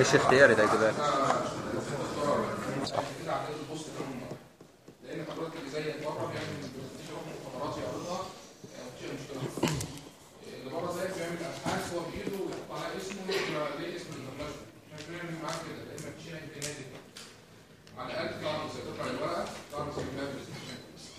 مش اختياري ده كده صح كده على البوست كام مره لان حضرتك اللي زي بره بيعمل برزنتيشن رقم مخابرات يعرضها يعني مفيش أي مشكله اللي بره زيك بيعمل ابحاث هو بايده ويحط على اسمه ويبقى ليه اسم النماذج احنا بنعمل معاه كده لان مفيش هنا امكانيات دي على الاقل تعرف ازاي تطلع الورقه تعرف ازاي تعمل برزنتيشن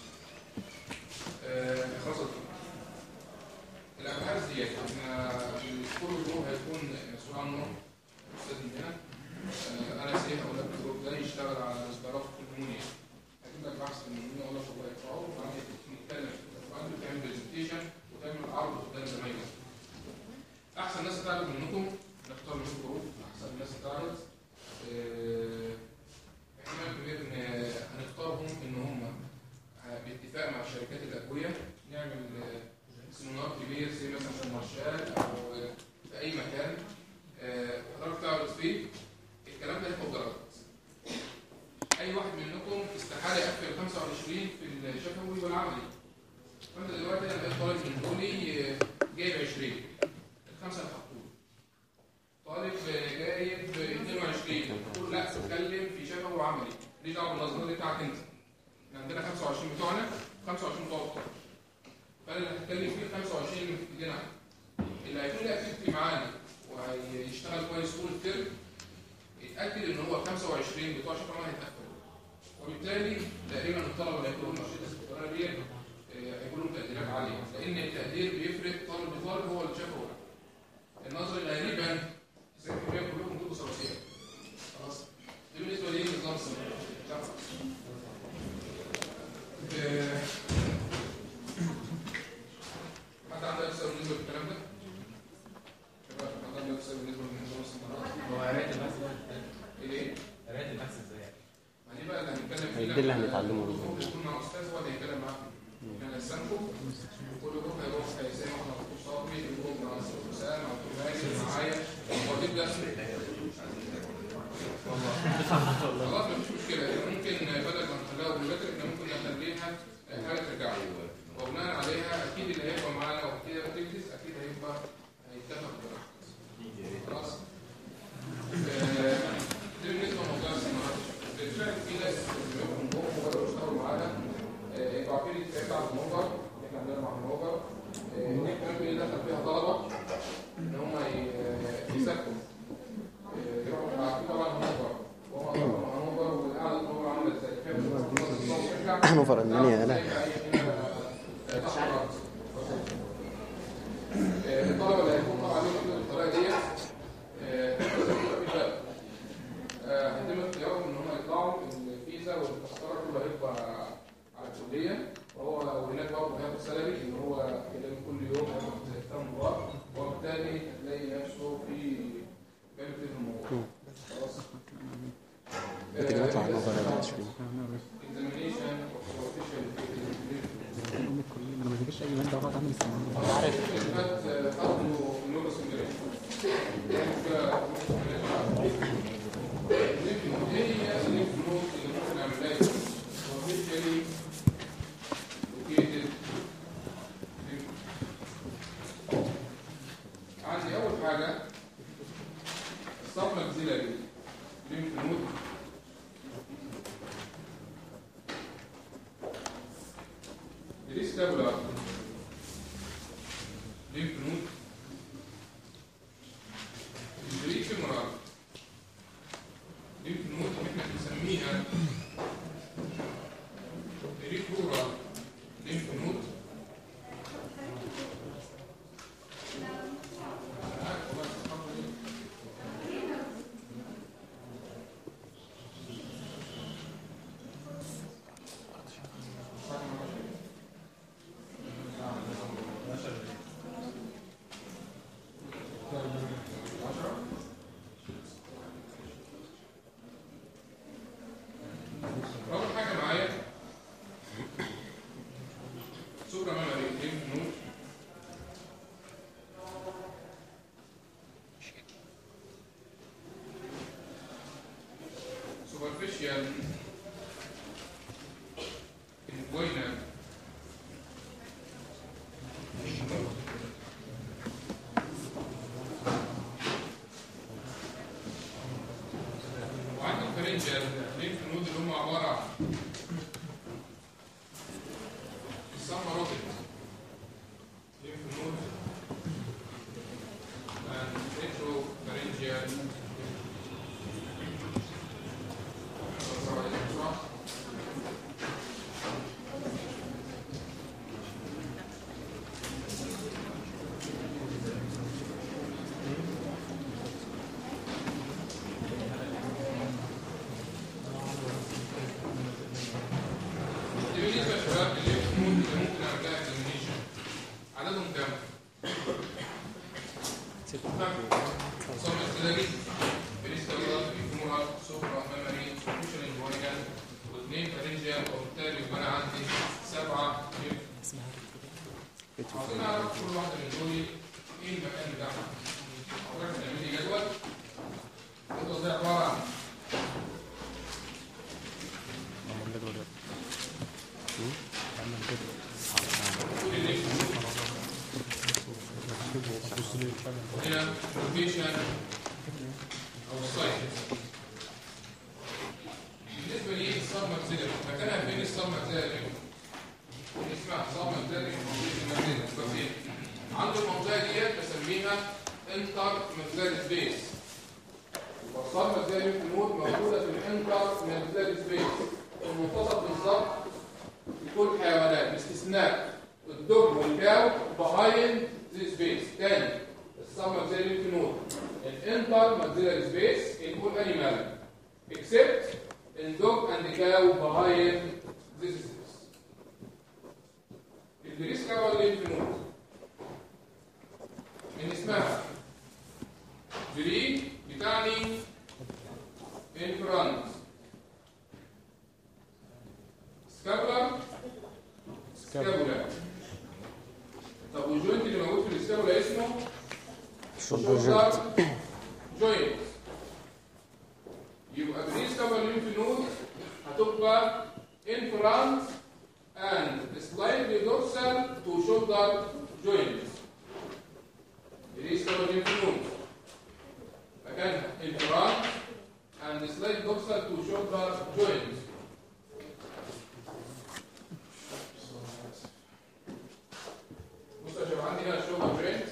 خلاص الابحاث ديت احنا كل جروب هيكون مسؤول عنه استاذ من هنا آه، انا سيها اقول لك الجروب ده يشتغل على اصدارات النمونيا هجيب لك بحث من النمونيا اقول لك والله اقراه وبعدين نتكلم وبعدين تعمل برزنتيشن وتعمل عرض قدام زمايلك احسن ناس تعرف منكم نختار منكم جروب احسن ناس تعرف آه، احتمال كبير ان هنختارهم ان هم باتفاق مع الشركات الادويه نعمل آه، سيمينار كبير زي مثلا في المارشال او في اي مكان آه، حضرتك تعرض فيه الكلام ده هيبقى بدرجات اي واحد منكم استحاله يقفل 25 في الشفوي والعملي فانت دلوقتي انا بقيت طالب من دولي آه، جايب 20 الخمسه اللي حطوه طالب آه، جايب 22 تقول لا اتكلم في شفوي وعملي ليه دعوه بالنظريه دي بتاعك انت احنا عندنا 25 بتوعنا 25 بتوع الطالب. فانا اللي هتكلم فيه 25 اللي في ايدينا احنا. اللي هيكون اكتيفيتي معانا وهيشتغل كويس طول الترم يتاكد ان هو 25 بتوع شفا ما هيتقفلوا وبالتالي تقريبا الطلبه اللي هيكونوا نشيط السكريه دي آه، هيكون لهم تقديرات عاليه لان التقدير بيفرق طالب بطالب هو الشفوي النظري غالبا 90% كلهم بيبقوا ثلاثيه خلاص دي بالنسبه لي نظام السنه آه، حد عنده أسئلة بالنسبة للكلام ده؟ شباب حد عنده أسئلة بالنسبة لنظام السمارات؟ هو قرايه البحث إيه؟ قرايه البحث ازاي يعني؟ ما دي بقى اللي هنتكلم فيه هي دي اللي هنتعلمه كل جروب يكون مع أستاذ هو اللي هيتكلم معاكم احنا هنقسمكم كل جروب هيروح زي ما احنا دكتور صبري جروب مع دكتور حسام مع دكتور ماجد معايا وهتبدأ خلاص مفيش مشكلة ممكن بدل ما نخليها اوبليجاتري احنا ممكن نخليها حاجة ترجع وبناء عليها اكيد اللي هيبقى معانا واكيد اكتيفيتيز اكيد هيبقى هيتفق براحته خلاص آه، دي بالنسبه لموضوع السماعات بالفعل في ناس بيبقوا جوه وبداوا يشتغلوا معانا آه، يبقوا عارفين الاتفاق بتاع الموقع احنا عندنا مع الموقع آه، دي كمان بندخل فيها طلبه ان هم ي- يسافروا آه، يروحوا عارفين طبعا الموقع وهم طبعا الموقع والقعده الموقع عامله ازاي فاهم هنوفر المانيا لا الطلبه اللي هيكونوا عليهم بالطريقه ديت آه، آه، هيتم اختيارهم ان هم يطلعوا الفيزا والتذكره كله هيبقى على الكليه وهو وهناك برضه هياخد سالري ان هو يلم كل يوم هياخد كام مباراه وبالتالي هتلاقي نفسه في جانب في الموضوع خلاص تيجي نطلع على الموضوع ده بعد شوية examination of official انا ما بجيبش اي ماده واقعد اعمل استعمال كلمات حطوا نور اسكندريه هي الليمف نود اللي ممكن نعملها وبالتالي located عندي اول حاجه الصفمه الزيلة ليمف نود الاسكابولا ليمف نود الجريك فيمورال ليمف نود اللي احنا بنسميها ريكورال ليمف نود أول حاجة معايا سوبرا مامري ليمف نود سوبرفيشيال انفوينا الليمف نود اللي هم عباره عن السمروتيك lymph node and retropharyngeal دي بالنسبه للشباب الليمف نود اللي ممكن اعمل لها examination. عددهم كام؟ صوم السلالي بريستالات فيمورال سوبرا ميموري فيوشن انجوينال واثنين فارنجيال وبالتالي يبقى انا عندي سبعه lymph. عاوزين نعرف كل واحده من دول ايه المكان بتاعها. حضرتك تعمل لي جدول الجدول ده عباره عن كل الليمف هنا لوكيشن او سايت بالنسبه لي الصاب ماكسيلري مكانها فين الصاب ماكسيلري اسمها صاب ماكسيلري فين عند المنطقه ديت بسميها انتر ماكسيلري سبيس والصاب ماكسيلري نود موجوده في الانتر ماكسيلري سبيس في المنتصف بالظبط في كل الحيوانات باستثناء الدب والكاو behind this space تاني السب maxillary node الانتر maxillary space in all animal except in dog and cow behind this space البريس كاو lymph node من اسمها بري بتعني in front scapular سكابولا طب والجوينت اللي موجود في السكابولا اسمه شولدر جوينت يبقى بريسكابولا ليمف نود هتبقى in front and slightly dorsal to shoulder joint بريسكابولا ليمف نود مكانها in front and slightly dorsal to shoulder joint بص يا شباب عندي هنا الشغل برنت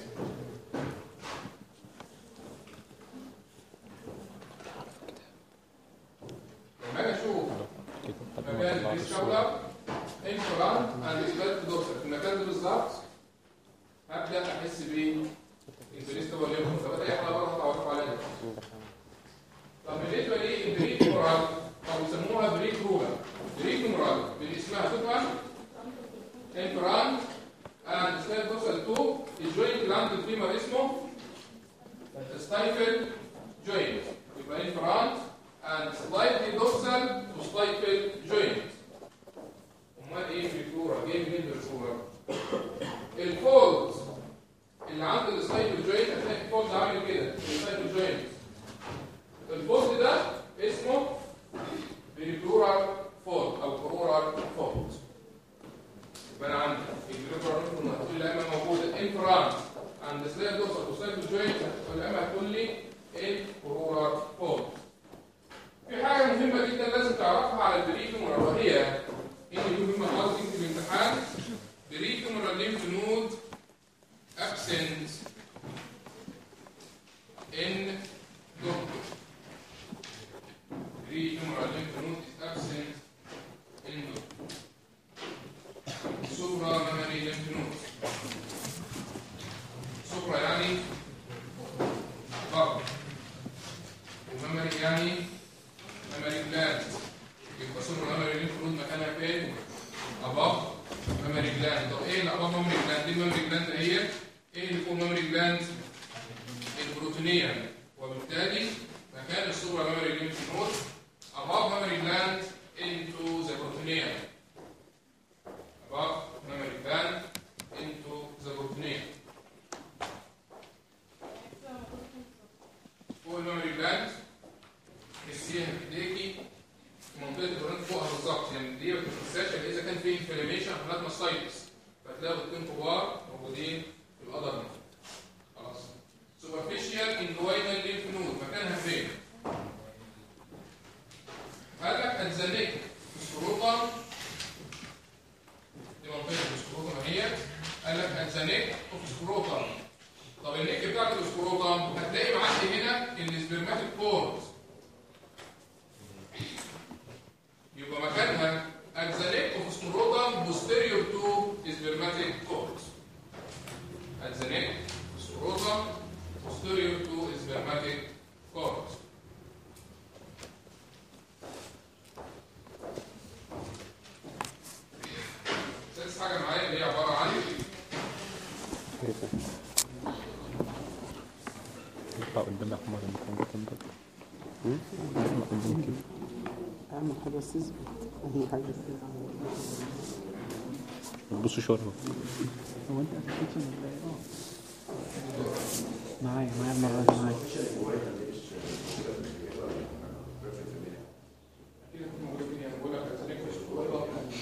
لما اجي اشوف مكان الشغله انفرانت اند سبلت دوسر في المكان ده بالظبط هبدا احس بايه؟ انتريست هو اللي طب اي حاجه بره هتعرف عليها طب بالنسبه لي البريك مورال او يسموها بريك رولر بريك مورال اسمها تبقى انفرانت and slide dorsal 2 الجوينت اللي عند الفيمر اسمه ستايفل جوينت يبقى in front and slightly dorsal to stifle joint امال ايه في الفلورا جاي منين الفلورا الفولد اللي عند الستايفل جوينت هتلاقي الفولد عامل كده الستايفل جوينت الفولد ده اسمه بريفلورال فولد او فلورال فولد يبقى انا عندي الجلوكرون هتقول لي اما موجوده ان فرانس عند سلايد دوسر وسلايد جوينت هتقول لي اما هتقول لي الكورورال فولد في حاجه مهمه جدا لازم تعرفها على البريفيمورال وهي ان دي مهمه خالص في الامتحان بريفيمورال ليمف نود absent in doctor بريفيمورال ليمف نود is absent in doctor سوبرا ميموري ليمف نود سوبرا يعني بر وميموري يعني ميموري جلاند يبقى سوبرا ميموري ليمف نود مكانها فين؟ اباب ميموري جلاند طب ايه الاباب ميموري جلاند؟ دي الميموري جلاند هي ايه اللي فوق ميموري جلاند؟ البروتينيوم وبالتالي مكان السوبرا ميموري ليمف نود above memory gland into the peritoneum above memory gland into the peritoneum. فوق الميموري جلاند تحسيها بايديكي في منطقه الورانت فوقها بالظبط يعني دي ما بتحسهاش الا اذا كان في انفلاميشن حالات ماستايتس فتلاقوا الاثنين كبار موجودين في القدر خلاص سوبرفيشال انجوينال ليمف نود مكانها فين؟ at the neck scrotum دي منطقة السكروتم اهي قال لك at the neck of scrotum طب النك بتاعت السكروتم هتلاقي معدي هنا السبرماتيك كورد يبقى مكانها at the neck of scrotum posterior to spermatic cord at the neck scrotum posterior to spermatic cord سادس حاجة معايا اللي هي عبارة عن يطلع قدام احمر المكان ده كان ده اسمع قدام كده اهم حاجه بس اثبت اهم حاجه بس بص شويه هو انت ابلكيشن ولا ايه؟ اه معايا معايا المره دي معايا كده في موجود فيني انا بقول لك at the neck of scrotum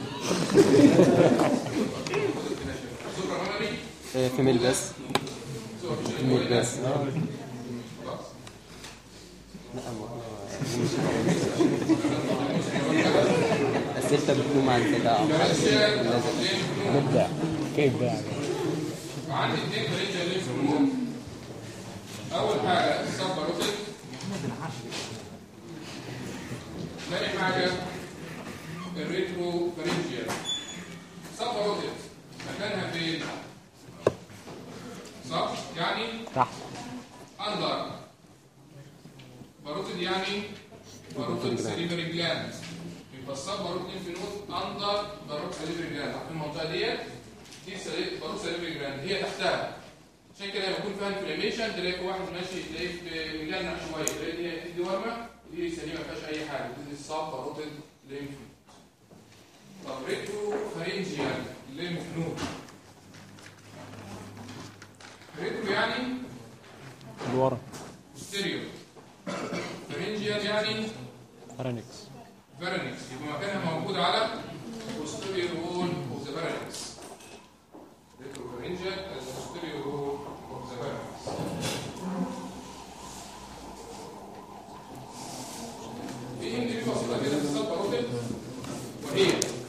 سوبر ميموري فيميل بس سوبر فيميل بس خلاص لا اسئلتك بتكون مع التداعم نبدع كيف بقى عندي اثنين فرنجة ليف نود اول حاجه الصب روتين ثاني حاجه الريترو فرنجيال صب روتين مكانها فين صح يعني تحت اندر باروتيد يعني باروتيد سليفري جلاند يبقى الصب باروتيد في نود اندر باروتيد سليفري جلاند عارفين المنطقه ديت دي سلي- باروتيد سليفري جلاند هي تحتها عشان كده لما يكون فيها انفلاميشن تلاقي في واحد ماشي تلاقيه في مجنح شويه تلاقي دي دي ورمه ودي سليمه ما فيهاش اي حاجه دي الصب باروتيد ليمف طب ريترو فارنجيال ليمف نود ريترو يعني لورا ستيريو فرنجيال يعني ارانكس فيرنكس يبقى مكانها موجود على posterior wall of the pharynx retropharyngeal as the posterior wall of the pharynx في هندي بسيطة كده في الصف روتين وهي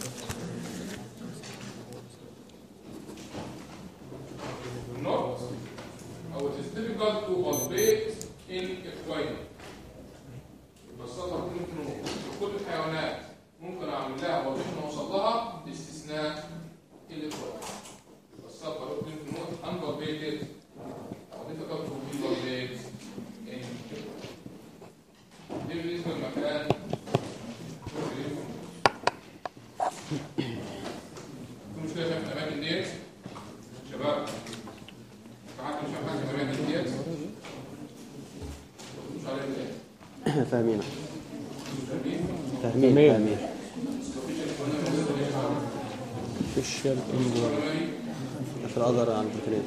not أو it is difficult to palpate in equine ببساطة ممكن في كل الحيوانات ممكن أعمل لها وظيفة أوصل لها باستثناء الإخوان ببساطة ممكن في نوت unpalpated وظيفة كابتو في palpate in دي بالنسبة للمكان في مشكلة شايف الأماكن ديت شباب في حد مش شايف حاجة في الأماكن ديت مش عليها إيه؟ فاهمين فاهمين؟ فاهمين فاهمين. فاهمين فيشال انجوار في الأزهر عند الفريد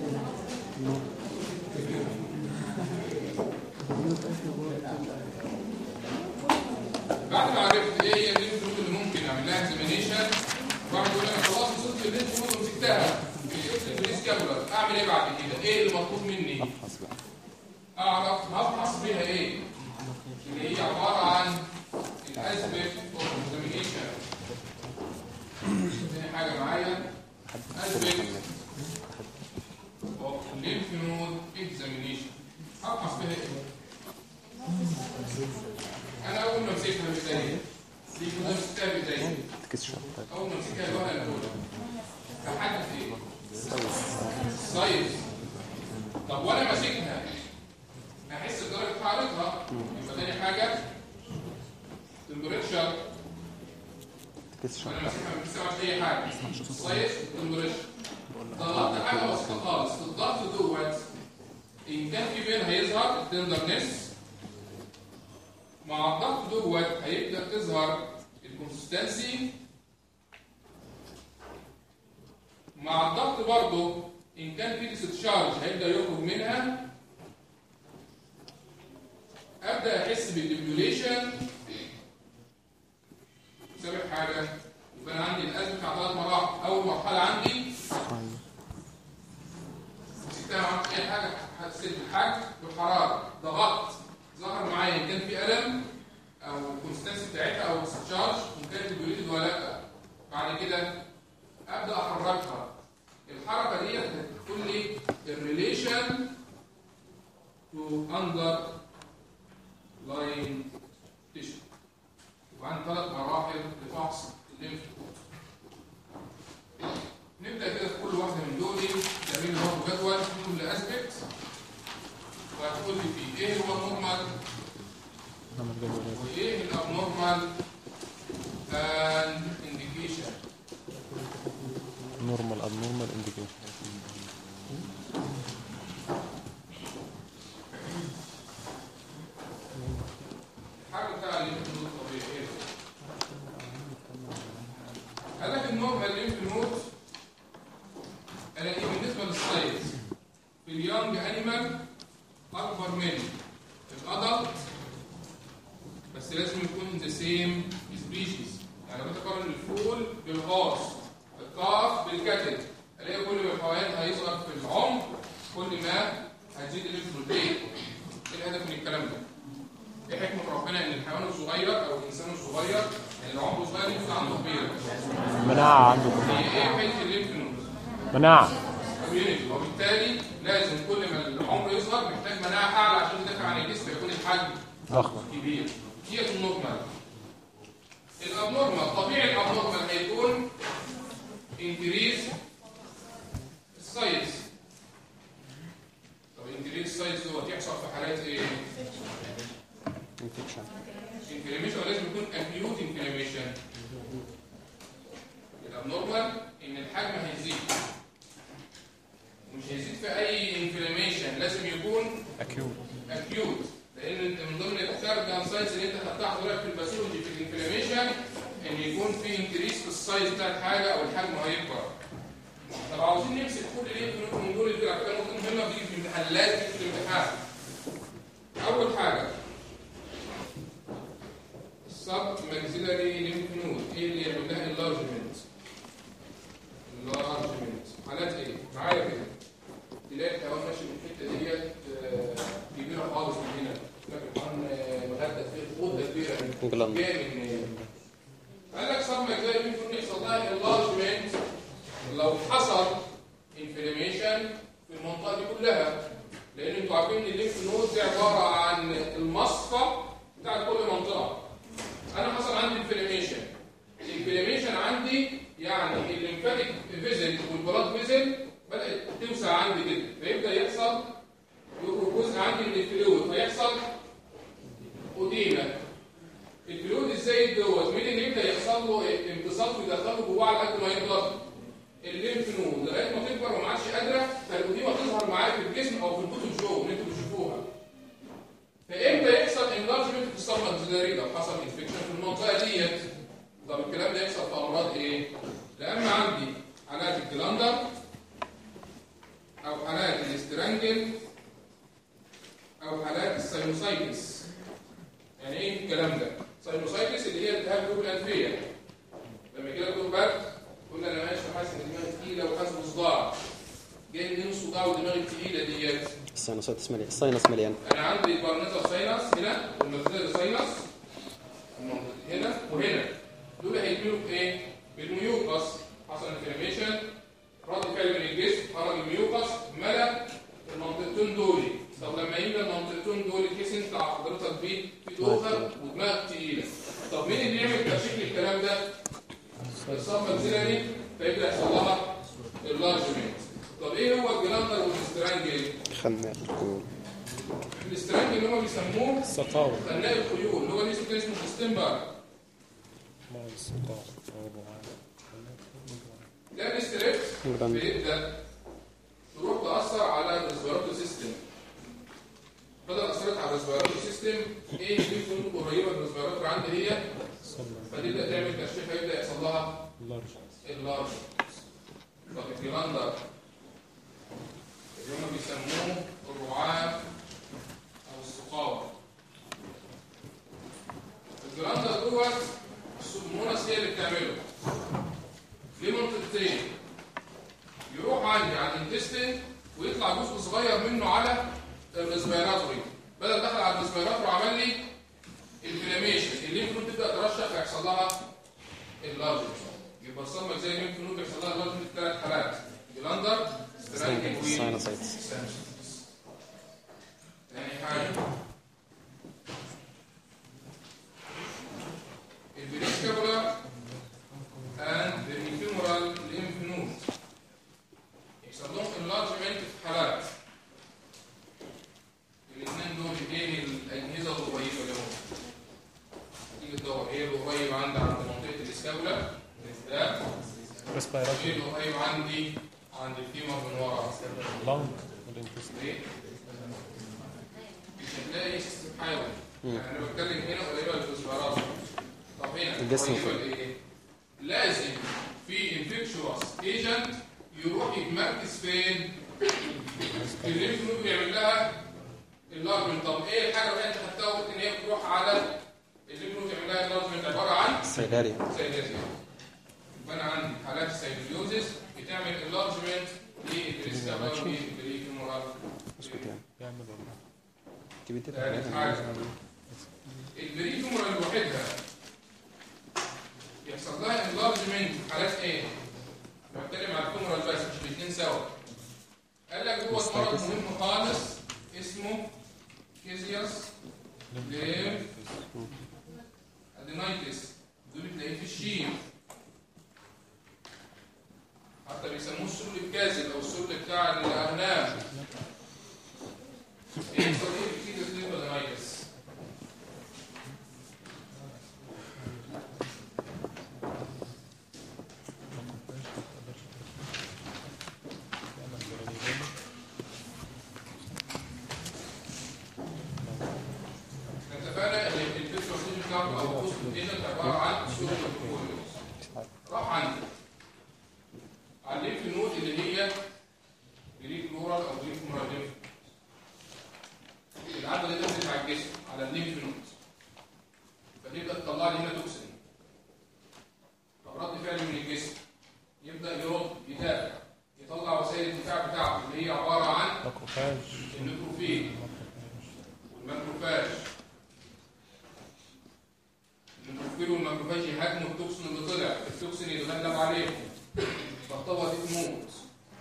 بعد ما عرفت ايه هي الليمف نود اللي ممكن اعمل لها اكزامينيشن واحد يقول انا خلاص وصلت للليمف نود ومسكتها مسكت البريس كابولار اعمل ايه بعد كده؟ ايه اللي مطلوب مني؟ افحص بقى اعرف هفحص بيها ايه؟ اللي هي عباره عن الاسبكت اوف اكزامينيشن تاني حاجه معايا اسبكت اوف ليمف نود اكزامينيشن هفحص بيها ايه؟ انا اول ما مسكها بدايه دي كده مسكتها بدايه تكس شرط اول ما مسكها الورقه الاولى بحدد ايه؟ سايز طب وانا ماسكها احس بدرجه حرارتها يبقى تاني حاجه تمبريتشر تكس وانا شرط ماسكها ما بتسمعش اي حاجه سايز تمبريتشر ضغطت حاجه بسيطه خالص الضغط دوت ان كان في بين هيظهر التندرنس مع الضغط دوت هيبدا تظهر الكونسستنسي مع الضغط برضه ان كان في ديستشارج هيبدا يخرج منها ابدا احس بالديبيوليشن سابق حاجه يبقى انا عندي الازمه على ثلاث مراحل اول مرحله عندي مسكتها ما عملتش اي حاجه حسيت بالحجم والحراره ضغطت ظهر معايا ان كان في الم او الكونستنسي بتاعتها او او discharge وكانت dilated ولا لا بعد كده ابدا احركها الحركه دي هتقول لي الريليشن تو اندر لاين تيشو وعن ثلاث مراحل لفحص الليمف نبدا كده في كل واحده من دول تعمل له جدول في كل اسبكت وهتقول لي فيه ايه هو النورمال نعمل جدول وايه الابنورمال اند انديكيشن نورمال ابنورمال انديكيشن الحاجه بتاع الليمف نود الطبيعي ايه ده؟ قال لك النورمال ليمف نود انا ايه بالنسبه للسايز في اليونج انيمال اكبر من الادلت بس لازم يكون ذا سيم سبيشيز يعني لو بتقارن الفول بالغاص القاف بالكتل الاقي كل ما الحيوان هيصغر في العمر كل ما هتزيد الليمف نود ليه؟ ايه الهدف من الكلام ده؟ ايه حكمه ربنا ان الحيوان الصغير او الانسان الصغير اللي عمره صغير يكون عنده كبير مناعة عندكم هي ايه فايده الليمف نود؟ مناعة كوميونيتي وبالتالي لازم كل ما العمر يصغر محتاج مناعه اعلى عشان يدافع عن الجسم يكون الحجم ضخمة كبير دي النورمال الابنورمال طبيعي الابنورمال هيكون انكريز السايز طب انكريز السايز دوت يحصل في حالات ايه؟ انفكشن انفلاميشن لازم يكون اكيوت انفلاميشن الابنورمال ان الحجم هيزيد ومش هيزيد في اي انفلاميشن لازم يكون اكيوت اكيوت لان انت من ضمن الثيرد ساينس اللي انت خدتها حضرتك في الباثولوجي في الانفلاميشن ان يكون في انكريس في السايز بتاع الحاجه او الحجم هيكبر طب عاوزين نمسك كل ايه من دول دول على فكره نقطه مهمه بتيجي في الامتحان لازم تيجي في الامتحان اول حاجه السب ماكسيلاري ليمف نود ايه اللي يعمل لها انلارجمنت انلارجمنت حالات ايه معايا كده تلاقي الحيوان ماشي من الحته ديت آه، كبيره خالص من هنا تلاقي الحيوان آه، مغدى فيه غده كبيره من جلاند جاي من قال لك صار مجال يمكن يحصل لها انلارجمنت لو حصل انفلاميشن في المنطقه دي كلها لان انتوا عارفين ان الليمف نود دي عباره عن المصفى بتاع كل منطقه انا حصل عندي انفلاميشن الانفلاميشن عندي يعني الليمفاتيك فيزل والبلاد فيزل بدات توسع عندي كده فيبدا يحصل يخرج جزء عندي من الفلويد فيحصل اوديما الفلويد ازاي دوت مين اللي يبدا يحصل له امتصاص ويدخله جواه على قد ما يقدر الليمف نود لغايه ما تكبر وما عادش قادره فالاوديما تظهر معاك في الجسم او في الكتب جوه اللي انتوا بتشوفوها فامتى يحصل انلارجمنت في الصمت الجداري لو حصل انفكشن في المنطقه ديت طب الكلام ده يحصل في امراض ايه؟ لا اما عندي حالات الجلاندر او حالات الاسترانجل او حالات الساينوسايتس يعني ايه الكلام ده؟ ساينوسايتس اللي هي التهاب جوه الانفيه لما كده تقول برد تقول انا ماشي حاسس ان دماغي تقيله وحاسس بصداع جاي منين الصداع ودماغي التقيله ديت الساينس مليان الساينس مليان انا عندي بارنيزا ساينس هنا والماكسيلاري ساينس هنا وهنا دول هيتملوا بايه؟ بالميوكس حصل انفلاميشن رد فعل من الجسم خرج الميوكس ملا المنطقتين دول طب لما يملى المنطقتين دول تحس انت حضرتك بيه في دوخه ودماغ تقيله طب مين اللي يعمل ترشيح للكلام ده؟ الصف ماكسيلاري فيبدا يحصل لها اللارجمنت طب ايه هو الجلاندر والاسترانجل؟ خناق الاسترانج اللي هم بيسموه السقاوة خناق الخيول اللي هو اللي اسمه اسمه ستيمبر ما السقاوة ده الاستريبس جلاند. بيبدا تروح تاثر على الريسبيراتوري سيستم بدل اثرت على الريسبيراتوري سيستم ايه في فنون قريبه من الريسبيراتوري عندي هي صلى فتبدا تعمل ترشيح فيبدا يحصل لها اللارج اللارج طب الجلاندر اللي هم بيسموه الرعاة او السقاوة الجلاندر دوت السودوموناس هي اللي بتعمله ليه منطقتين يروح عندي على الانتستين ويطلع جزء صغير منه على الريسبيراتوري بدل دخل على الريسبيراتوري وعمل لي انفلاميشن الليمف نود تبدا ترشح فيحصل لها اللارج يبقى الصدمه زي الليمف نود بيحصل لها اللارج في ثلاث حالات جلاندر سترايكنج و ساينوسايتس تاني حاجة البريسكابولا and the femoral lymph node يحصل لهم enlargement في حالات الاثنين دول ايه الاجهزه القريبه لهم تيجي تدور ايه القريب عندي عند منطقه الاسكابولا الاسباب ريسبيراتوري ايه القريب عندي عند الفيمر من ورا لانج والانتست ليه؟ مش هتلاقي سيستم حيوي يعني انا بتكلم هنا قريبه للفوسفورات طب هنا الجسم قريبه لايه؟ لازم في انفكشوس ايجنت يروح يتمركز فين؟ في الليمف نود يعمل لها اللارجمنت طب ايه الحاجه اللي انت خدتها وقلت ان هي بتروح على الليمف نود يعمل لها اللارجمنت عباره عن سيلاريا سيلاريا يبقى انا عندي حالات السيلوليوزيس بتعمل اللارجمنت للريسكابر والفيمورال اسكت يعني يعمل والله تبي ثالث حاجة البريفيمورال لوحدها يحصل لها انلارجمنت في حالات ايه؟ بتكلم على الفيمورال بس مش الاثنين سوا قال لك جوه مرض مستيقظ. مهم خالص اسمه كيزياس ليف ادينايتس دول تلاقيه في الشيم حتى بيسموه السل الكاذب او السل بتاع الاغنام ايه يحصل ايه في كيزياس ليف ادينايتس اتفقنا ان الفيسيولوجي بتاعته او الجزء الايجنت عباره عن سور الكولوس راح عندي على الليمف نود اللي هي جريك لورال او جريك مورال العدد اللي نزلت على الجسم على الليمف نود فتبدا تطلع لي هنا توكسين طب رد فعل من الجسم يبدا يرد يدافع يطلع وسائل الدفاع بتاعته اللي هي عباره عن ماكروفاج النيتروفيل والماكروفاج النيتروفيل والماكروفاج يهاجموا التوكسين اللي طلع التوكسين يتغلب عليهم فالطبقه دي تموت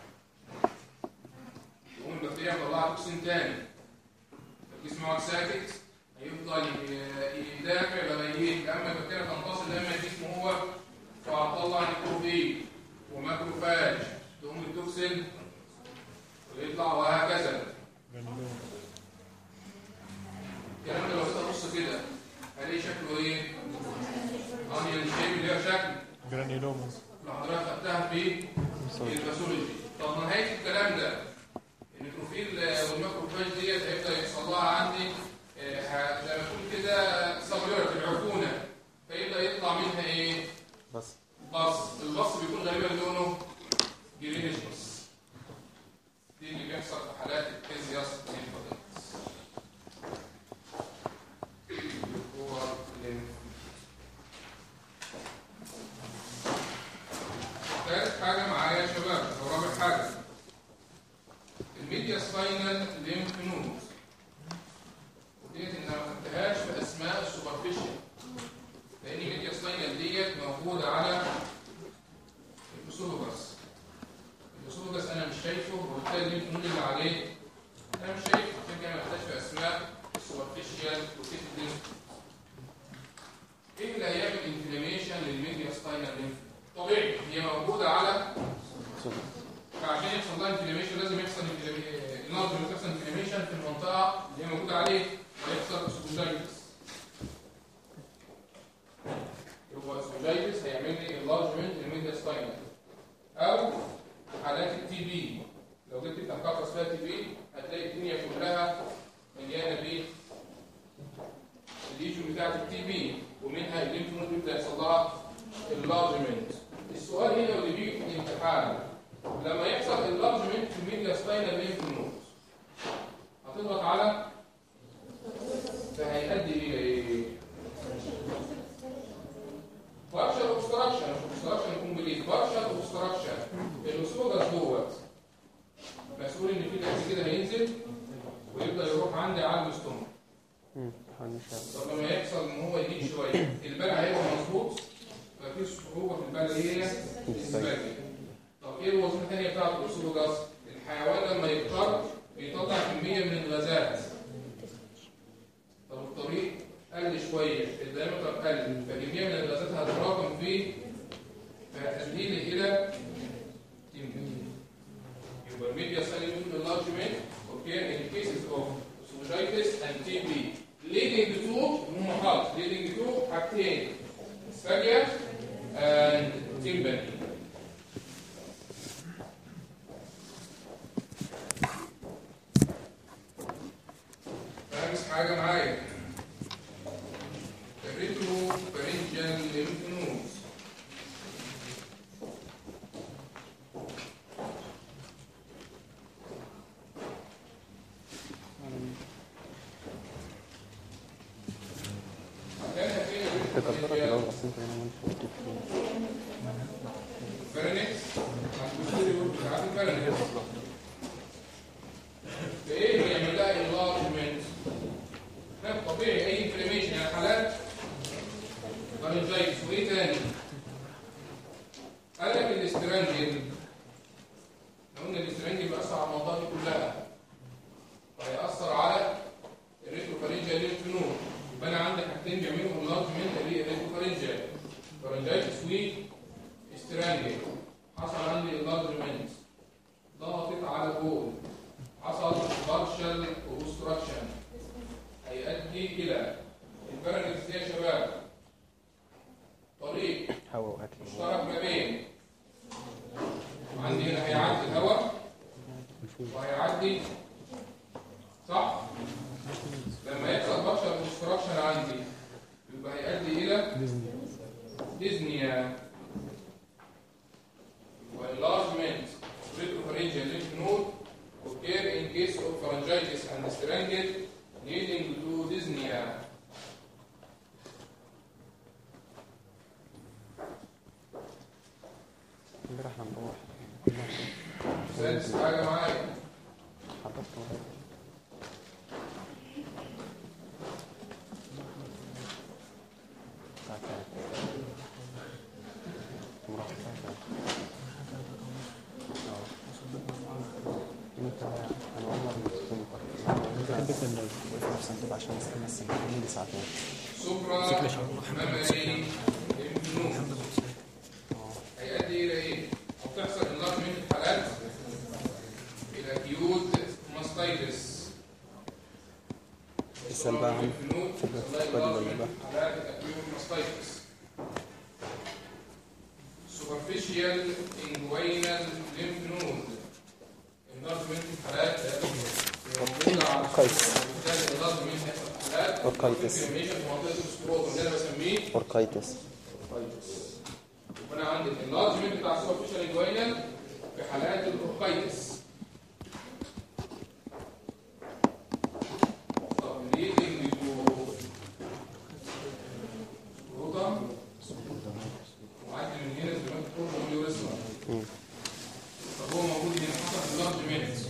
يقوم البكتيريا مطلعه توكسين تاني الجسم يقعد ساكت هيفضل ي- يدافع لغايه لما البكتيريا تنتصر لما الجسم هو فهتطلع نيتروفيل وماكروفاج تقوم التوكسين ويطلع وهكذا الكلام ده لو تبص كده هلاقي شكله ايه؟ اونيون شيب اللي هو شكل جرانيولوما لو حضرتك خدتها في الباثولوجي طب نهايه الكلام ده النيتروفيل والماكروفاج ديت هيبدا يحصل لها عندي آه، ه- زي ما تقول كده سبلورة العفونه فيبدا يطلع منها ايه؟ بس بص البص بيكون غالبا لونه جرينش بص دي اللي بيحصل في حالات الكيزياس ليمفاديتس هو الليمف. ثالث حاجة معايا يا شباب أو رابع حاجة الميديا سباينال ليمف نود وديت إن ما خدتهاش في أسماء السوبرفيشال لان الميديا سباينال ديت موجوده على الاسولوجاس الاسولوجاس انا مش شايفه وبالتالي الليمف نود اللي عليه انا مش شايفه عشان كده ما احتاج في اسماء سوبرفيشال روتيت ليمف ايه اللي هيعمل انفلاميشن للميديا سباينال ليمف طبيعي هي موجوده على فعشان يحصل لها انفلاميشن لازم يحصل انفلاميشن يحصل انفلاميشن في المنطقه اللي هي موجوده عليه ويحصل اسكوزايتس يبقى اسكوجايتس هيعمل لي انلارجمنت للميديا سباينال او حالات التي بي لو جيت تفتح قفص فيها تي بي هتلاقي الدنيا كلها مليانه بايه؟ الليجن بتاعت التي بي ومنها الليمف نود بيبدا يحصل لها انلارجمنت السؤال هنا واللي بيجي في الامتحان لما يحصل انلارجمنت في الميديا سباينال ليمف نود هتضغط على فهيؤدي الى ايه؟ بارشل اوبستراكشن مش اوبستراكشن يكون بليد بارشل اوبستراكشن الاسوجاس دوت مسؤول ان في دم كده هينزل ويبدا يروح عندي على الاستومك امم هنشاف طب لما يحصل ان هو يجيب شويه البلع هيبقى مظبوط اسباجي طب ايه الوظيفه الثانيه بتاعت الاسودوجاس الحيوان لما يكتر بيطلع كميه من الغازات طب الطريق قل شويه الدايمتر قل فكميه من الغازات هتتراكم فيه فهتؤدي لي الى تيمبني يبقى الميديا ساليبل enlargement okay in cases of esophagitis and TB leading to هم خالص leading to حاجتين اسفاجيا and تيمبني خامس حاجة معايا الريترو فرنجال ليمفنوز مكانها فين تكبرت الريترو الأول أصلا أنت هنا وأنت فرنكس بتاعت الفرنكس فايه بيعمل لها انلارجمنت ده طبيعي اي انفلاميشن يعني حالات فارنجايتس وايه تاني قال لك الاسترانجل لو قلنا الاسترانجل بيأثر على المنطقه دي كلها فهيأثر على الريتروفارنجيال ليمف نود يبقى انا عندي حاجتين بيعملوا انلارجمنت للريتروفارنجيال فارنجايتس واسترانجل حصل عندي انلارجمنت ضغطت على جول حصل بارشل اوبستراكشن هيؤدي الى الباراليز دي يا شباب طريق هوا وأكل مشترك ما بين عندي هنا هيعدي الهواء وهيعدي صح لما يحصل بارشل اوبستراكشن عندي يبقى هيؤدي الى ديزنيا وenlargement retropharyngeal lymph node occur in case of pharyngitis and strangle leading to dyspnea. امبارح احنا نروح سادس حاجة معايا حضرت ولا الساعة كام؟ كم راح الساعة كام؟ اه. انت انا اول مرة بحب الناس نفسي نجيب عشان نستنى السنة دي ساعتين supra mammary lymph node هيؤدي إلى إيه؟ أو تحصل enlargement في حالات إلى acute mastitis اسأل بقى عن lymph node فكرة يحصل لها الفقد ولا enlargement بقى؟ في حالات acute mastitis superficial inguinal lymph node enlargement في حالات موجودة على كويس. بالتالي enlargement يحصل في حالات أوركايتس. inflammation في منطقة السكروتوم اللي أنا بسميه اوركايتس وانا عندي الانلارجمنت بتاع السوبرفيشال انجوينال في حالات الاوركايتس طب ليدنج تو روتا وعدي من هنا زي ما تقول اليوريثرا مم. طب هو موجود هنا حصل انلارجمنت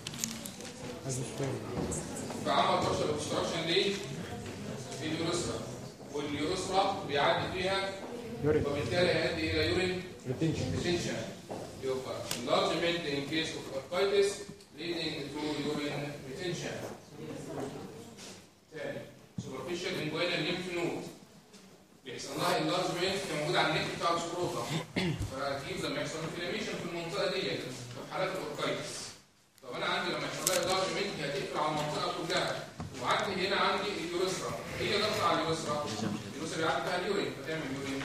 فعمل بارشل اوبستراكشن ليه؟ في اليوريثرا واليوريثرا بيعدي فيها وبالتالي هيؤدي الى يورين retention يبقى enlargement in case of arthritis leading to urine retention تاني superficial inguinal lymph node بيحصل لها enlargement كان موجود على النك بتاع السكروتا فاكيد لما يحصل inflammation في المنطقه ديت في حالات الاوركايتس طب انا عندي لما يحصل لها enlargement هي هتقفل على المنطقه كلها وعندي هنا عندي اليوريثرا هي ضغط على اليوريثرا اليوريثرا بيعدي فيها اليورين فتعمل يورين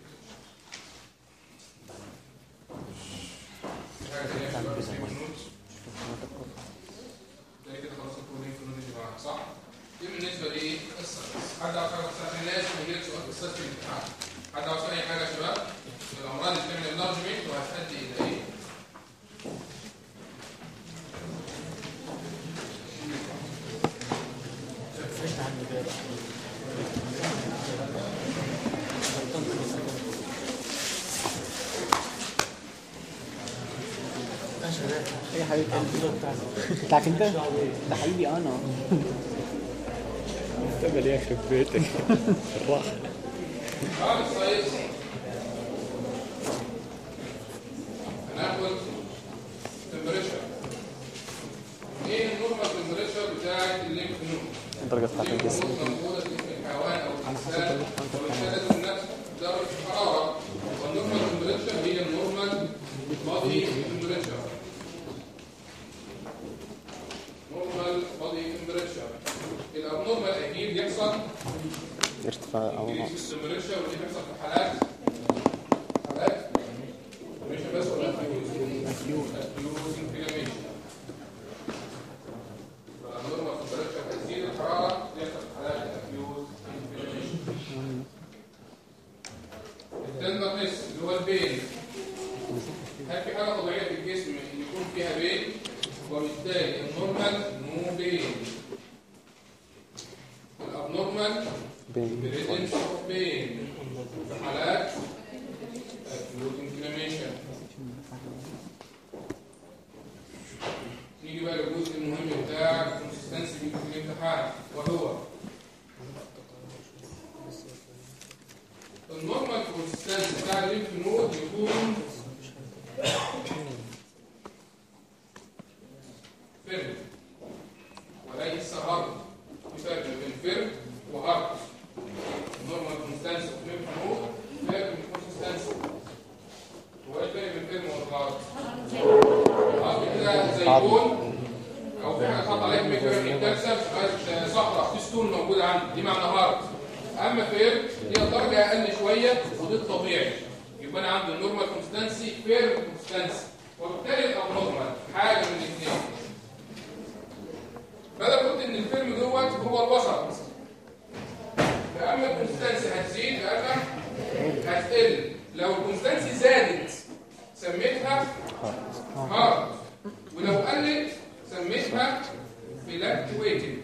حاجه تانية يا شباب اسمها النوت. ده كده خلاص الكودين في النوت يا جماعه صح؟ دي بالنسبه لايه؟ قصه حد عاوز حاجه بس عشان لازم يجي لك سؤال قصه في الامتحان حد عاوز اي حاجه يا شباب؟ الامراض اللي بتعمل انلارجمنت وهتؤدي الى ايه؟ ايه يا حبيبي بتاعك انت ده حبيبي انا تقبل يخرب بيتك الراحة بعد السايز body temperature normal body temperature الابنورمال اكيد يحصل ارتفاع او increase نقص في temperature ودي بيحصل في حالات حالات مش بس ولا acute acute inflammation فالابنورمال temperature هتزيد الحراره يحصل في حالات acute inflammation التندرنس اللي هو البين هل في حاجه طبيعيه في الجسم ان يكون فيها بين وبالتالي النورمال نو بين الابنورمال بين بريزنس اوف بين في حالات acute inflammation نيجي بقى للجزء المهم بتاع الكونسستنسي في الامتحان وهو النورمال كونسستنسي بتاع الليمف نود يكون فيرم وليس هارد في فرق بين فيرم وهارد النورمال كونسستنسي في الليمف نود فيرم كونسستنسي هو ايه الفرق بين فيرم والهارد؟ هارد كده زي بون او في حاجه حاطط عليها ميكرو الكالسيوم صخره في ستون موجوده عندي دي معنى هارد اما فير هي درجه اقل شويه ودي الطبيعي يبقى انا عندي النورمال كونستانسي فير كونستانسي وبالتالي الابنورمال حاجه من الاثنين فانا قلت ان الفيرم دوت هو الوسط فاما الكونستانسي هتزيد اما هتقل لو الكونستانسي زادت سميتها هارد ولو قلت سميتها فلاكتويتد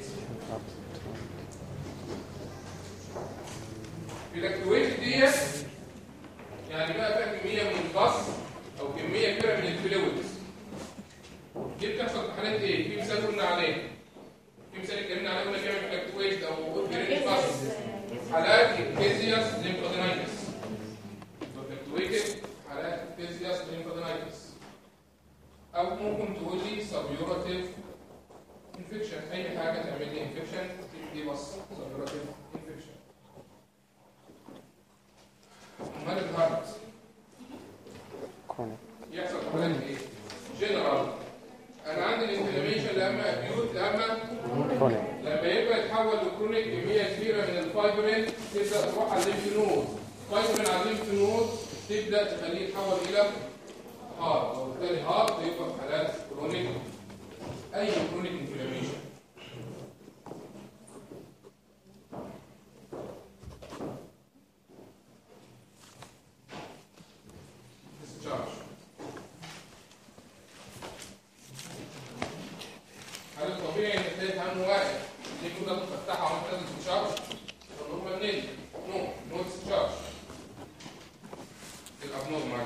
فلاكتويتد ديت يعني بقى فيها كميه من البص او كميه كبيره من الفلويدز دي بتحصل في حالات ايه؟ في مثال قلنا عليه في مثال اتكلمنا عليه قلنا بيعمل فلاكتويتد او جرين بص حالات الكيزياس ليمفادينايتس فلاكتويتد حالات الكيزياس ليمفادينايتس او ممكن تقول لي سبيوراتيف انفكشن اي حاجه تعمل لي انفكشن دي بص سبيوراتيف انفكشن امال الهارت كرونيك يحصل في حالات ايه جنرال انا عندي الانفلاميشن لا اما اكيوت لا اما كرونيك لما يبقى يتحول لكرونيك كميه كبيره من الفايبرين تبدا تروح على الليمف نود فايبرين على الليمف نود تبدا تخليه يتحول الى هارت وبالتالي هارت يبقى في حالات كرونيك اي كرونيك انفلاميشن discharge هل الطبيعي ان تلاقي عنه واقف دي كده مفتحه وانت لازم تشارج فالنورمال نيل نو نو تشارج الابنورمال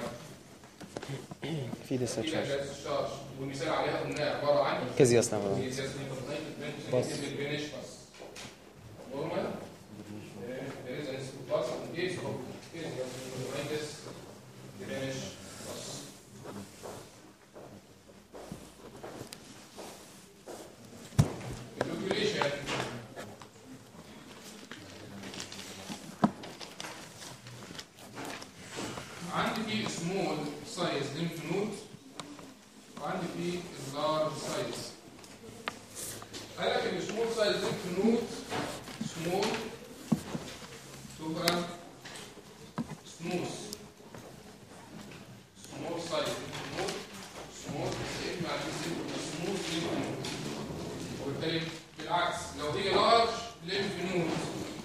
في لسه في تشارج علاج الشارج والمثال عليها قلنا عباره عن كازياس نعم بس الفينش بس نورمال there is an bus in case of physical finish bus Ejaculation عندي في small size lymph node وعندي في large size قال لك ان small size lymph node small تبقى smooth small size lymph node small اسم على اسم smooth lymph node وبالتالي بالعكس لو هي large lymph node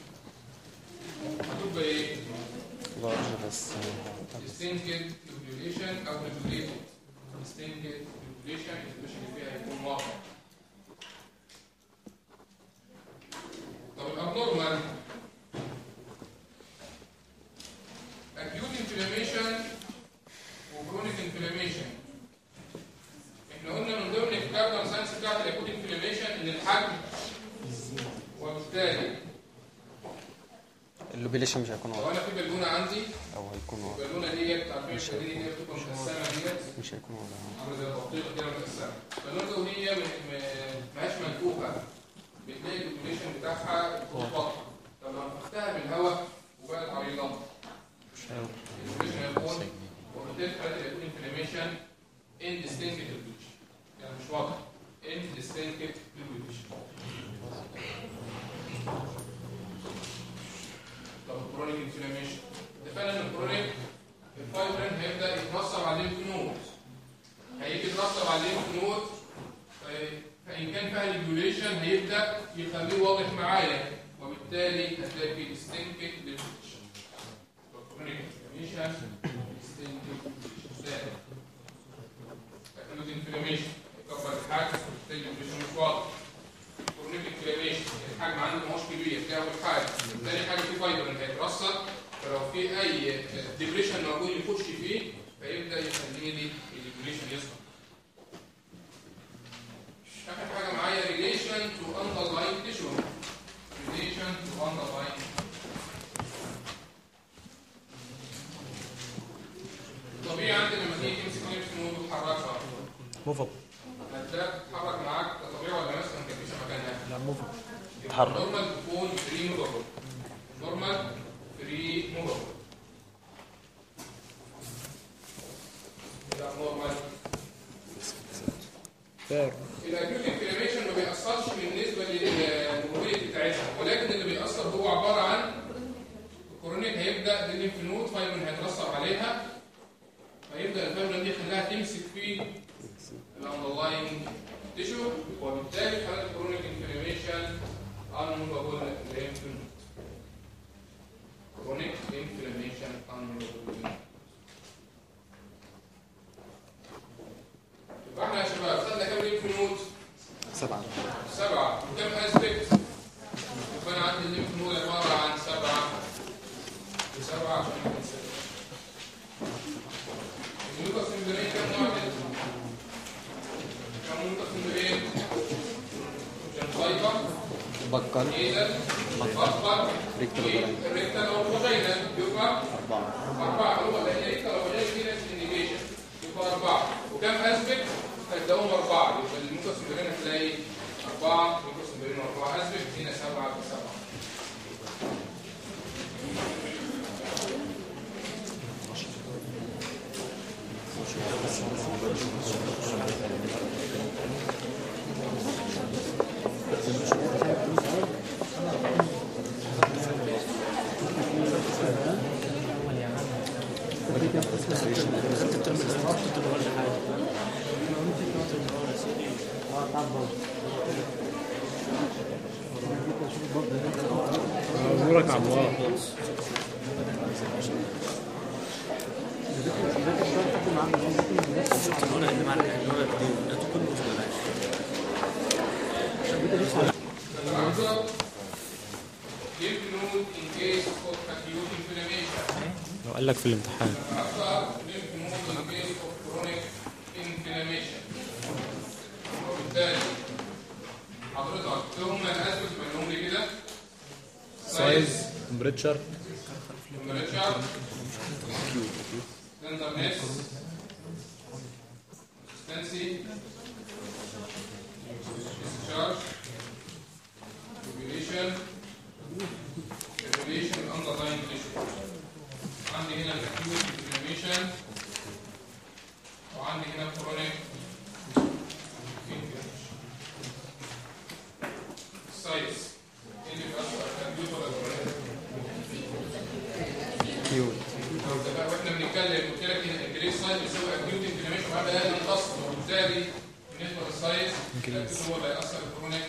هتبقى ايه؟ لارج بس distinct population او regulated distinct population especially فيها يكون واضح طب الابنورمال acute inflammation وكرونيك inflammation احنا قلنا من ضمن الكارديال ساينس بتاعت الاكوت انفلاميشن ان الحجم وبالتالي اللوبيليشن مش هيكون لو واضح انا في بالونه عندي او هيكون واضح البالونه ديت عارفين البالونه ديت بتبقى مقسمه ديت مش هيكون واضح عامله زي البطيخه كده متقسمه فالنقطه وهي م- م- ماهياش منفوخه بتلاقي الدوكيوليشن بتاعها بطيء طب لو نفختها بالهواء وبقت عريضه مش هيكون الدوكيوليشن هيكون وبالتالي في حالات يكون انفلاميشن انفلاميشن indistinct delusion يعني مش واضح indistinct delusion طب الكرونيك انفلاميشن اتفقنا ان الكرونيك الفايبرين هيبدا يترسب على الليمف نود هيجي يترسب على الليمف نود في- فان كان فيها ريجوليشن هيبدا يخليه واضح معايا وبالتالي هتلاقي فيه distinct delusion الكرونيك انفلاميشن distinct delusion اكيد انفلاميشن يكبر الحجم وبالتالي الانفلاميشن مش واضح كرونيك انفلاميشن الحجم عنده ماهوش كبير دي اول حاجه تاني حاجه في فايبر هيترسب فلو في اي ديبريشن موجود يخش فيه فيبدا يخليه لي الديبريشن يظهر اخر حاجه معايا ريليشن تو اندرلاين تيشو ريليشن تو اندرلاين طبيعي عندي لما تيجي تمسك نفس نود وتحركها موف اب هتلاقيها بتتحرك معاك طبيعي ولا مثلا كبيسه مكانها لا موف اب تحرك. نورمال تكون فري موفابل نورمال فري موفابل لا نورمال فاك الاكيوت انفلاميشن ما بيأثرش بالنسبه للموبيليتي بتاعتها ولكن اللي بيأثر هو عباره عن الكورونيك هيبدا الليمف نود فايبرين هيترسب عليها فيبدا الفايبرين دي يخليها تمسك في الاندرلاين تيشو وبالتالي حالات الكورونيك انفلاميشن unmovable lymph node chronic inflammation unmovable lymph node يبقى احنا يا شباب خدنا كام ليمف نود؟ سبعة سبعة وكم اسبكت؟ يبقى انا عندي الليمف نود عبارة عن سبعة وسبعة عشان ما تنساش. الميوكس ممبرين كم نوع منه؟ كم ميوكس ممبرين؟ جنفايبر بكر ايزل بطل ريكتال وفاجينا. الريكتال او الفاجينا يبقى أربعة أربعة هو لأن ريكتال او فاجينا في نفس الانديكيشن يبقى أربعة وكم اسبكت؟ هتلاقيهم أربعة يبقى الميوكس ممبرين هتلاقي أربعة ميوكس ممبرين أربعة اسبكت هنا سبعة بسبعة نورك عمار الأنظر lymph node in case of acute inflammation لو قال لك في الامتحان الأنظر lymph node in case of chronic inflammation وبالتالي حضرتك هم الأسباب منهم لي كده سايز تمبريتشر temperature tenderness consistency discharge population regulation underlying tissue عندي هنا acute inflammation وعندي هنا chronic inflammation size ايه اللي بيأثر acute ولا chronic كيوت ده بقى واحنا بنتكلم قلت لك ان الجريس سايز بيساوي اكيوت انفلاميشن وهذا لا ينقص وبالتالي بالنسبه للسايز الاكيوت هو اللي هيأثر الكرونيك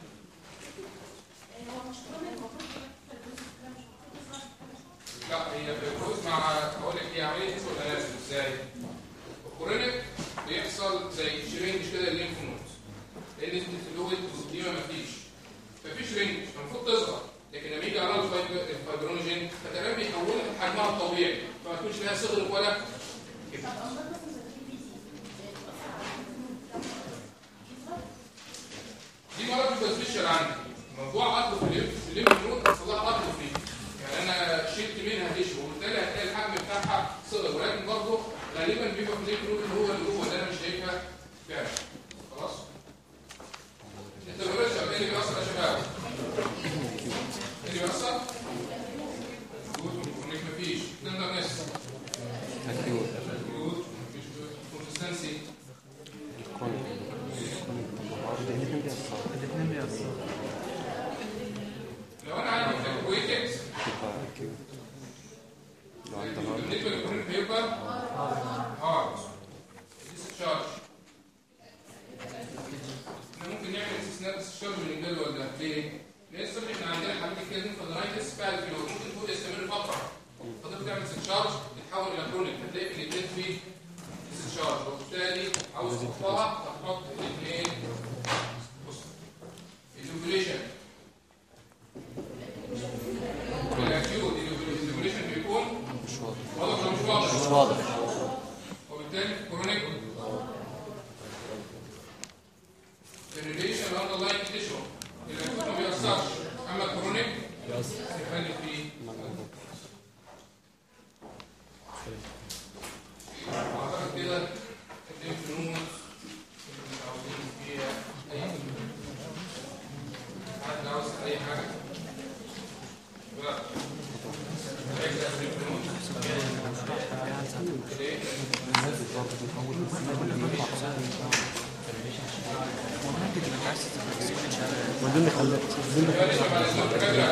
لا هي بتفوز مع هقول لك هي عمليه اسمه تناسل ازاي؟ الكرونيك بيحصل زي شرينج كده الليمف نود لان نسبه الفلويد دي ما فيش ففي شرينج المفروض تصغر لكن لما يجي على الفايبر- الفايبرونوجين فتقريبا بيحولها لحجمها الطبيعي فما تكونش لها صغر ولا كده دي مرض سبيشال عندي موضوع اكل في الليمف في الليمف نود حصل لها اكل فيه يعني انا شلت منها تشو وبالتالي هتلاقي الحجم بتاعها صغر ولكن برضه غالبا بيبقى في الليمف نود اللي هو اللي جوه ده انا مش شايفها فعلا خلاص انت لو رجع ايه اللي بيأثر يا شباب؟ ايه اللي بيأثر؟ جود كونك مفيش تندرنس أكيوت جود مفيش تحطها هتحط الاثنين بص الاوبريشن الاكيوت الاوبريشن بيكون مش واضح واضح ولا مش واضح؟ مش واضح وبالتالي كرونيك الريليشن الاندرلاين تيشو الاكيوت ما بيأثرش اما الكرونيك يخلي فيه اعتقد كده الليمف نود متعودين فيها اي حد عاوز اي حاجه لا اجزاء الليمف نود ليه؟ ودول اللي خلت دول اللي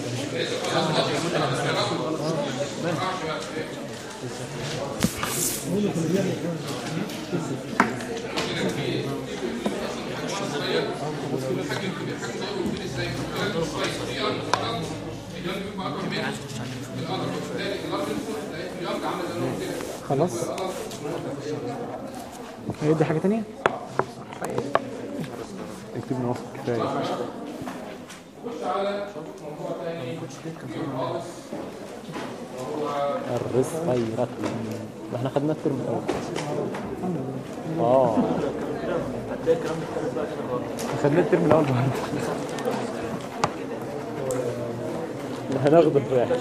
خلاص هي دي حاجة تانية اكتب نوصل كفاية خش على موضوع تاني خالص وهو الريسبيرات ده احنا خدنا الترم الاول اه خدنا الترم الاول برضه لا هناخده في واحد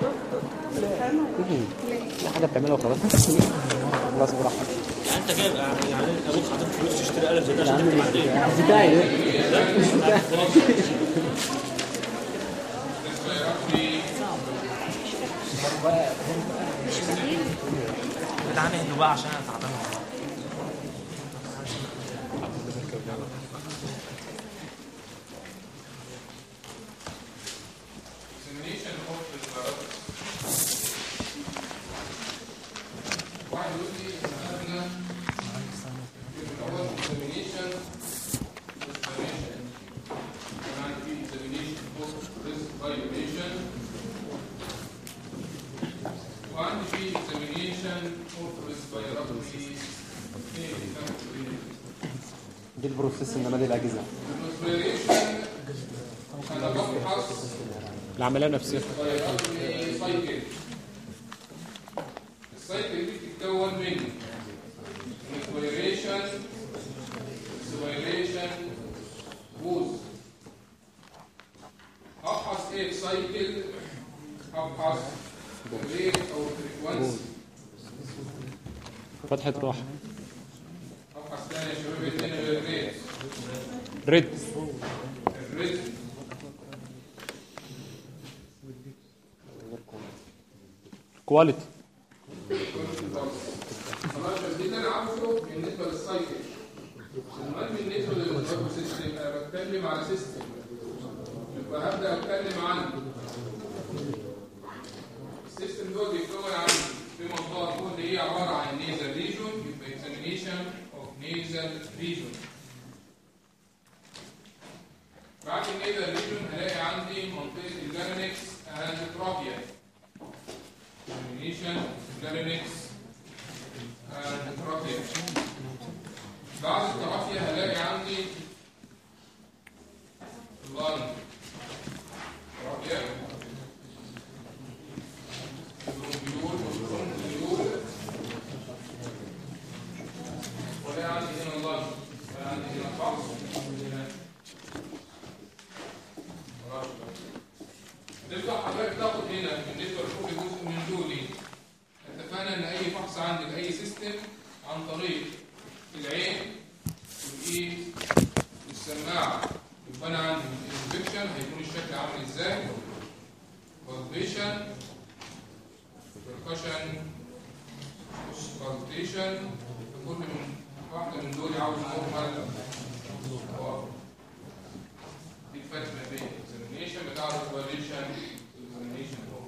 لا حاجه بتعملها وخلاص خلاص براحتك يعني انت جايب يعني ابوك حاطط فلوس تشتري قلم زي ده عشان تكتب بعدين بتاعي ده جدعان اهدوا بقى عشان انا تعبان والله examination of respiratory. واحد يقول لي ان احنا في الاول examination respiration كمان في examination of respiration وعندي في examination of respiratory ايه الفرق بين دي البروسيس انما دي الاجهزه الريسبيريشن انا بفحص العمليه نفسها فيروسي سايكل السايكل دي بتتكون من انسبيريشن سبيريشن بوز ابحث ايه سايكل ابحث الريت او الفريكوانسي فتحه روح ابحث تاني يا شباب ايه تاني غير الريت ريد الريتم كواليتي خلاص دي اللي انا عارفه بالنسبه للسايكل المهم بالنسبه للدراج سيستم انا بتكلم على سيستم يبقى هبدا اتكلم عن السيستم ده بيتكون عن في منطقه فوق اللي هي عباره عن نيزل ريجون يبقى اكزامينيشن اوف نيزل ريجون بعد النيزل ريجون هلاقي عندي منطقه اللارينكس اند ترابيا examination larynx and trachea بعد الترافيا هلاقي عندي lung trachea bronchiole bronchiole ولاقي عندي هنا lung ولاقي عندي هنا فحص هنا نبدأ حضرتك تاخد هنا بالنسبة لكل جزء من دول اتفقنا ان اي فحص عندي لاي سيستم عن طريق العين والايد والسماعة يبقى انا عندي الانفكشن هيكون الشكل عامل ازاي بالبيشن بركشن سبالتيشن كل من واحدة من دول عاوز نورمال دي الفرق ما بين الاكزامينيشن بتاع الريسبيريشن والاكزامينيشن اوف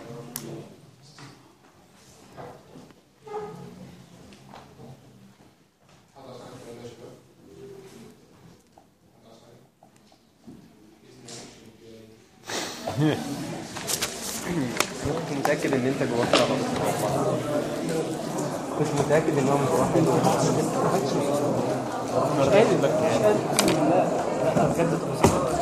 حضر صحيح ولا يا شباب؟ حضر صحيح؟ كنت متاكد ان انت جواك غلط كنت متاكد ان هو مش واحد مش قادر